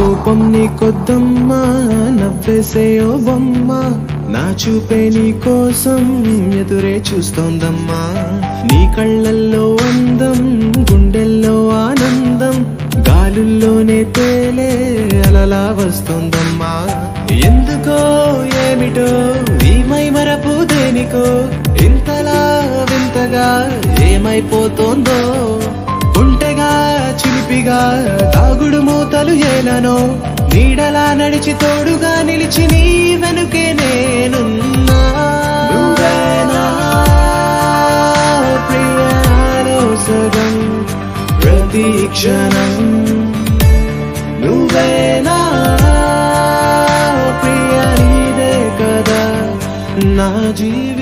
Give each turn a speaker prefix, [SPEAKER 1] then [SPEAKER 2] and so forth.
[SPEAKER 1] కోపం నీ కొద్దమ్మా నవ్వేసే ఓ బొమ్మ నా చూపే నీ కోసం ఎదురే చూస్తోందమ్మా నీ కళ్ళల్లో అందం గుండెల్లో ఆనందం గాలుల్లోనే తేలే అలలా వస్తోందమ్మా ఎందుకో ఏమిటో ఈ మై మరపు దేనికో ఇంతలా వింతగా ఏమైపోతోందో ఉంటెగా చిలిపిగా తాగుడు మూతలు ఏలనో నీడలా నడిచి తోడుగా నిలిచి నీ వెనుకే నేనున్నా నువ్వేనా ప్రియాలో సగం ప్రతి క్షణం నువ్వేనా ప్రియ నీదే కదా నా జీవితం